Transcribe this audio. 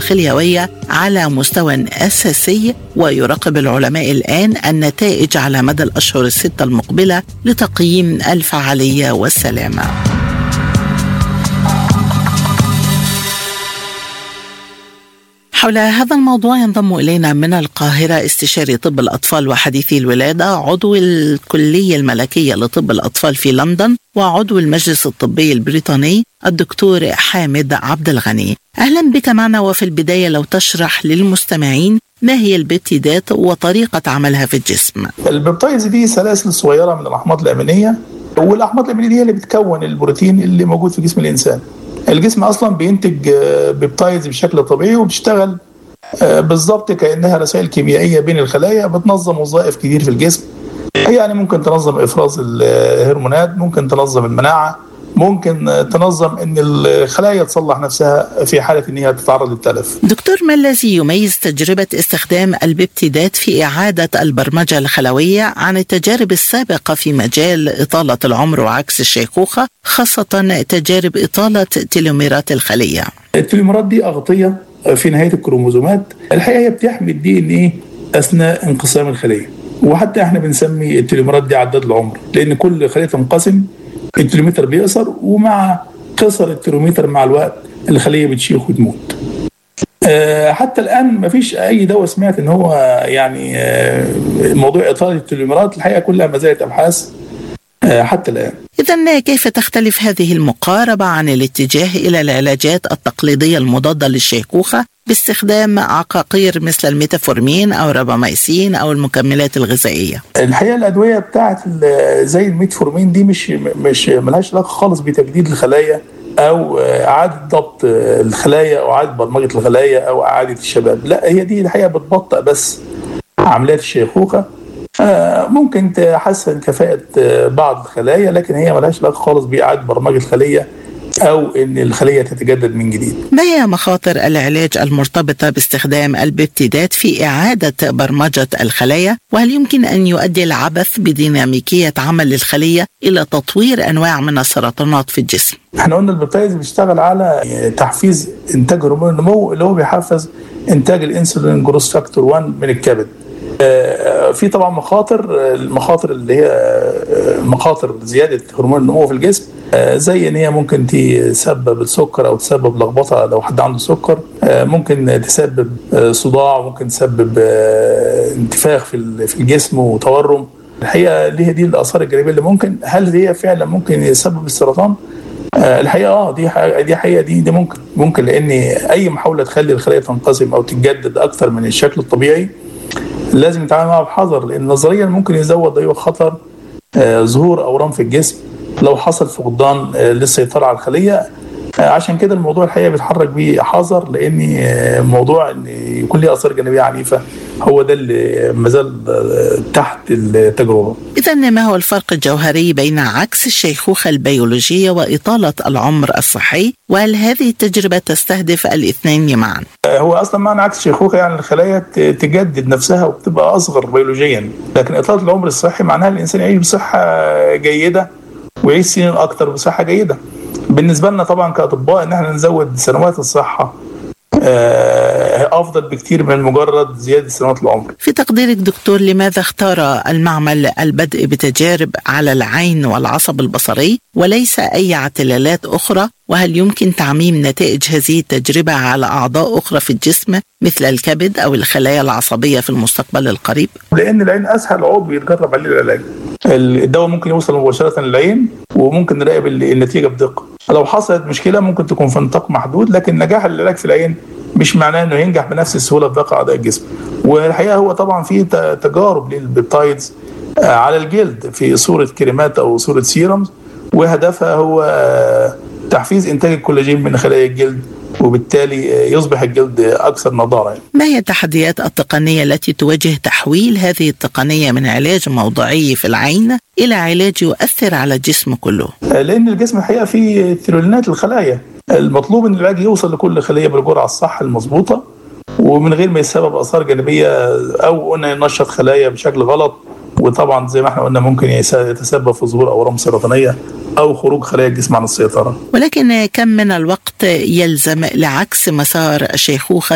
الخليوية على مستوى أساسي ويراقب العلماء الآن النتائج على مدى الأشهر الستة المقبلة لتقييم الفعالية والسلامة. حول هذا الموضوع ينضم الينا من القاهره استشاري طب الاطفال وحديثي الولاده عضو الكليه الملكيه لطب الاطفال في لندن وعضو المجلس الطبي البريطاني الدكتور حامد عبد الغني. اهلا بك معنا وفي البدايه لو تشرح للمستمعين ما هي البيبتيدات وطريقه عملها في الجسم. البيبتايدز دي سلاسل صغيره من الاحماض الامينيه والاحماض الامينيه دي هي اللي بتكون البروتين اللي موجود في جسم الانسان. الجسم اصلا بينتج بيبتايدز بشكل طبيعي وبتشتغل بالظبط كانها رسائل كيميائيه بين الخلايا بتنظم وظائف كتير في الجسم يعني ممكن تنظم افراز الهرمونات ممكن تنظم المناعه ممكن تنظم ان الخلايا تصلح نفسها في حاله ان هي تتعرض للتلف. دكتور ما الذي يميز تجربه استخدام البيبتيدات في اعاده البرمجه الخلويه عن التجارب السابقه في مجال اطاله العمر وعكس الشيخوخه خاصه تجارب اطاله تيلوميرات الخليه؟ التيلوميرات دي اغطيه في نهايه الكروموزومات، الحقيقه هي بتحمي الدي ان ايه اثناء انقسام الخليه. وحتى احنا بنسمي التيلوميرات دي عداد العمر لان كل خليه تنقسم التلومتر بيقصر ومع قصر التلومتر مع الوقت الخليه بتشيخ وتموت. أه حتى الان ما فيش اي دواء سمعت ان هو يعني أه موضوع اطاله التلوميرات الحقيقه كلها ما زالت ابحاث أه حتى الان. اذا كيف تختلف هذه المقاربه عن الاتجاه الى العلاجات التقليديه المضاده للشيخوخه باستخدام عقاقير مثل الميتافورمين او راباميسين او المكملات الغذائيه. الحقيقه الادويه بتاعت زي الميتفورمين دي مش مش ملهاش علاقه خالص بتجديد الخلايا او اعاده ضبط الخلايا او اعاده برمجه الخلايا او اعاده الشباب، لا هي دي الحقيقه بتبطئ بس عمليات الشيخوخه ممكن تحسن كفاءه بعض الخلايا لكن هي ملهاش علاقه خالص باعاده برمجه الخليه او ان الخليه تتجدد من جديد. ما هي مخاطر العلاج المرتبطه باستخدام البيبتيدات في اعاده برمجه الخلايا؟ وهل يمكن ان يؤدي العبث بديناميكيه عمل الخليه الى تطوير انواع من السرطانات في الجسم؟ احنا قلنا البيبتيدز بيشتغل على تحفيز انتاج هرمون النمو اللي هو بيحفز انتاج الانسولين جروس فاكتور 1 من الكبد. في طبعا مخاطر المخاطر اللي هي مخاطر زياده هرمون النمو في الجسم زي ان هي ممكن تسبب السكر او تسبب لخبطه لو حد عنده سكر ممكن تسبب صداع ممكن تسبب انتفاخ في الجسم وتورم الحقيقه اللي هي دي الاثار الجانبيه اللي ممكن هل هي فعلا ممكن يسبب السرطان؟ الحقيقه اه دي حقيقة دي حقيقه دي دي ممكن ممكن لان اي محاوله تخلي الخلايا تنقسم او تتجدد اكثر من الشكل الطبيعي لازم نتعامل معها بحذر لان نظريا ممكن يزود ايوه خطر آه ظهور اورام في الجسم لو حصل فقدان آه للسيطره على الخليه آه عشان كده الموضوع الحقيقه بيتحرك بيه حذر لان موضوع ان يكون ليه اثار جانبيه عنيفه هو ده اللي ما زال تحت التجربه. اذا ما هو الفرق الجوهري بين عكس الشيخوخه البيولوجيه واطاله العمر الصحي؟ وهل هذه التجربه تستهدف الاثنين معا؟ هو اصلا معنى عكس الشيخوخه يعني الخلايا تجدد نفسها وبتبقى اصغر بيولوجيا، لكن اطاله العمر الصحي معناها الانسان يعيش بصحه جيده ويعيش سنين اكثر بصحه جيده. بالنسبه لنا طبعا كاطباء ان احنا نزود سنوات الصحه افضل بكثير من مجرد زياده سنوات العمر. في تقديرك دكتور لماذا اختار المعمل البدء بتجارب على العين والعصب البصري وليس اي اعتلالات اخرى؟ وهل يمكن تعميم نتائج هذه التجربه على اعضاء اخرى في الجسم مثل الكبد او الخلايا العصبيه في المستقبل القريب؟ لان العين اسهل عضو يتجرب عليه العلاج. الدواء ممكن يوصل مباشره للعين وممكن نراقب النتيجه بدقه. لو حصلت مشكله ممكن تكون في نطاق محدود لكن نجاح العلاج في العين مش معناه انه ينجح بنفس السهوله في باقي اعضاء الجسم والحقيقه هو طبعا في تجارب للبيبتايدز على الجلد في صوره كريمات او صوره سيرمز وهدفها هو تحفيز انتاج الكولاجين من خلايا الجلد وبالتالي يصبح الجلد اكثر نضاره. ما هي التحديات التقنيه التي تواجه تحويل هذه التقنيه من علاج موضعي في العين الى علاج يؤثر على الجسم كله؟ لان الجسم الحقيقه فيه ثيرولينات الخلايا المطلوب ان العلاج يوصل لكل خليه بالجرعه الصح المظبوطه ومن غير ما يسبب اثار جانبيه او قلنا ينشط خلايا بشكل غلط وطبعا زي ما احنا قلنا ممكن يتسبب في ظهور اورام سرطانيه او خروج خلايا الجسم عن السيطره. ولكن كم من الوقت يلزم لعكس مسار الشيخوخه